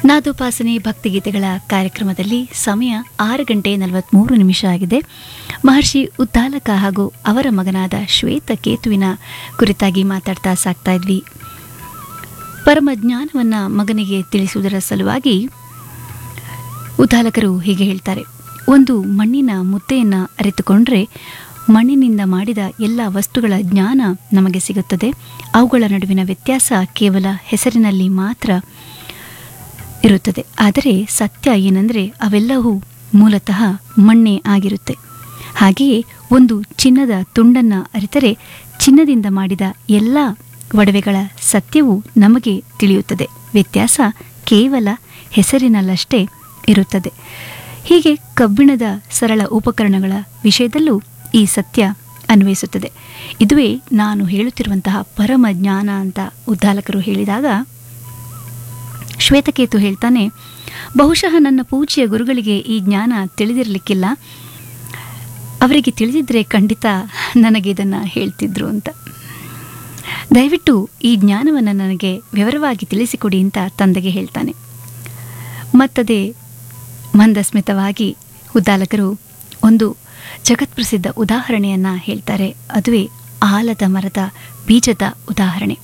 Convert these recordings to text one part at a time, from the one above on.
ನಾದೋಪಾಸನೆ ಭಕ್ತಿಗೀತೆಗಳ ಕಾರ್ಯಕ್ರಮದಲ್ಲಿ ಸಮಯ ಆರು ಗಂಟೆ ನಲವತ್ತ್ಮೂರು ನಿಮಿಷ ಆಗಿದೆ ಮಹರ್ಷಿ ಉದ್ದಾಲಕ ಹಾಗೂ ಅವರ ಮಗನಾದ ಶ್ವೇತ ಕೇತುವಿನ ಕುರಿತಾಗಿ ಮಾತಾಡ್ತಾ ಸಾಕ್ತಾ ಇದ್ವಿ ಪರಮ ಜ್ಞಾನವನ್ನು ಮಗನಿಗೆ ತಿಳಿಸುವುದರ ಸಲುವಾಗಿ ಉದ್ದಾಲಕರು ಹೀಗೆ ಹೇಳ್ತಾರೆ ಒಂದು ಮಣ್ಣಿನ ಮುದ್ದೆಯನ್ನು ಅರಿತುಕೊಂಡ್ರೆ ಮಣ್ಣಿನಿಂದ ಮಾಡಿದ ಎಲ್ಲ ವಸ್ತುಗಳ ಜ್ಞಾನ ನಮಗೆ ಸಿಗುತ್ತದೆ ಅವುಗಳ ನಡುವಿನ ವ್ಯತ್ಯಾಸ ಕೇವಲ ಹೆಸರಿನಲ್ಲಿ ಮಾತ್ರ ಇರುತ್ತದೆ ಆದರೆ ಸತ್ಯ ಏನಂದರೆ ಅವೆಲ್ಲವೂ ಮೂಲತಃ ಮಣ್ಣೇ ಆಗಿರುತ್ತೆ ಹಾಗೆಯೇ ಒಂದು ಚಿನ್ನದ ತುಂಡನ್ನು ಅರಿತರೆ ಚಿನ್ನದಿಂದ ಮಾಡಿದ ಎಲ್ಲ ಒಡವೆಗಳ ಸತ್ಯವು ನಮಗೆ ತಿಳಿಯುತ್ತದೆ ವ್ಯತ್ಯಾಸ ಕೇವಲ ಹೆಸರಿನಲ್ಲಷ್ಟೇ ಇರುತ್ತದೆ ಹೀಗೆ ಕಬ್ಬಿಣದ ಸರಳ ಉಪಕರಣಗಳ ವಿಷಯದಲ್ಲೂ ಈ ಸತ್ಯ ಅನ್ವಯಿಸುತ್ತದೆ ಇದುವೇ ನಾನು ಹೇಳುತ್ತಿರುವಂತಹ ಪರಮ ಜ್ಞಾನ ಅಂತ ಉದ್ದಾಲಕರು ಹೇಳಿದಾಗ ಶ್ವೇತಕೇತು ಹೇಳ್ತಾನೆ ಬಹುಶಃ ನನ್ನ ಪೂಜ್ಯ ಗುರುಗಳಿಗೆ ಈ ಜ್ಞಾನ ತಿಳಿದಿರಲಿಕ್ಕಿಲ್ಲ ಅವರಿಗೆ ತಿಳಿದಿದ್ರೆ ಖಂಡಿತ ನನಗೆ ಇದನ್ನು ಹೇಳ್ತಿದ್ರು ಅಂತ ದಯವಿಟ್ಟು ಈ ಜ್ಞಾನವನ್ನು ನನಗೆ ವಿವರವಾಗಿ ತಿಳಿಸಿಕೊಡಿ ಅಂತ ತಂದೆಗೆ ಹೇಳ್ತಾನೆ ಮತ್ತದೇ ಮಂದಸ್ಮಿತವಾಗಿ ಉದ್ದಾಲಕರು ಒಂದು ಜಗತ್ಪ್ರಸಿದ್ಧ ಉದಾಹರಣೆಯನ್ನು ಹೇಳ್ತಾರೆ ಅದುವೇ ಆಲದ ಮರದ ಬೀಜದ ಉದಾಹರಣೆ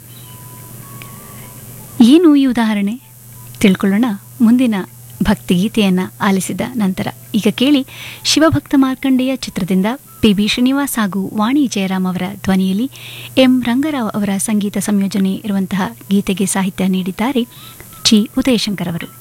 ಏನು ಈ ಉದಾಹರಣೆ ತಿಳ್ಕೊಳ್ಳೋಣ ಮುಂದಿನ ಭಕ್ತಿಗೀತೆಯನ್ನು ಆಲಿಸಿದ ನಂತರ ಈಗ ಕೇಳಿ ಶಿವಭಕ್ತ ಮಾರ್ಕಂಡೇಯ ಚಿತ್ರದಿಂದ ಪಿ ಬಿ ಶ್ರೀನಿವಾಸ್ ಹಾಗೂ ವಾಣಿ ಜಯರಾಮ್ ಅವರ ಧ್ವನಿಯಲ್ಲಿ ಎಂ ರಂಗರಾವ್ ಅವರ ಸಂಗೀತ ಸಂಯೋಜನೆ ಇರುವಂತಹ ಗೀತೆಗೆ ಸಾಹಿತ್ಯ ನೀಡಿದ್ದಾರೆ ಜಿ ಉದಯಶಂಕರ್ ಅವರು